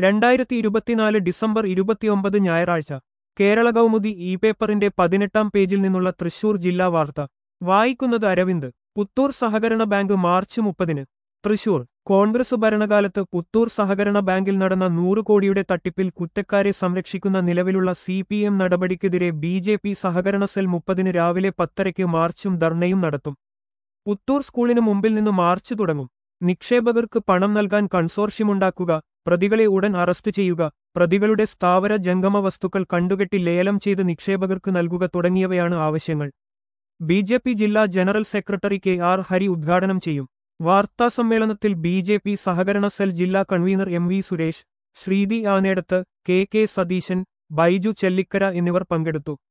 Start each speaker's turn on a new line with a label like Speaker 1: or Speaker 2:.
Speaker 1: രണ്ടായിരത്തി ഇരുപത്തിനാല് ഡിസംബർ ഇരുപത്തിയൊമ്പത് ഞായറാഴ്ച കേരള കൗമുദി ഇ പേപ്പറിന്റെ പതിനെട്ടാം പേജിൽ നിന്നുള്ള തൃശൂർ ജില്ലാ വാർത്ത വായിക്കുന്നത് അരവിന്ദ് പുത്തൂർ സഹകരണ ബാങ്ക് മാർച്ച് മുപ്പതിന് തൃശൂർ കോൺഗ്രസ് ഭരണകാലത്ത് പുത്തൂർ സഹകരണ ബാങ്കിൽ നടന്ന നൂറ് കോടിയുടെ തട്ടിപ്പിൽ കുറ്റക്കാരെ സംരക്ഷിക്കുന്ന നിലവിലുള്ള സി പി എം നടപടിക്കെതിരെ ബി ജെ പി സഹകരണ സെൽ മുപ്പതിന് രാവിലെ പത്തരയ്ക്ക് മാർച്ചും ധർണയും നടത്തും പുത്തൂർ സ്കൂളിന് മുമ്പിൽ നിന്ന് മാർച്ച് തുടങ്ങും നിക്ഷേപകർക്ക് പണം നൽകാൻ കൺസോർഷ്യമുണ്ടാക്കുക പ്രതികളെ ഉടൻ അറസ്റ്റ് ചെയ്യുക പ്രതികളുടെ സ്ഥാവര ജംഗമ വസ്തുക്കൾ കണ്ടുകെട്ടി ലേലം ചെയ്ത് നിക്ഷേപകർക്ക് നൽകുക തുടങ്ങിയവയാണ് ആവശ്യങ്ങൾ ബി ജെ പി ജില്ലാ general secretary K R Hari ഉദ്ഘാടനം ചെയ്യും വാർത്താസമ്മേളനത്തിൽ ബി ജെ പി സഹകരണ സെൽ ജില്ലാ convener M V Suresh Sreethi Anedath K K Satheesan Baiju Chellikkara എന്നിവർ പങ്കെടുത്തു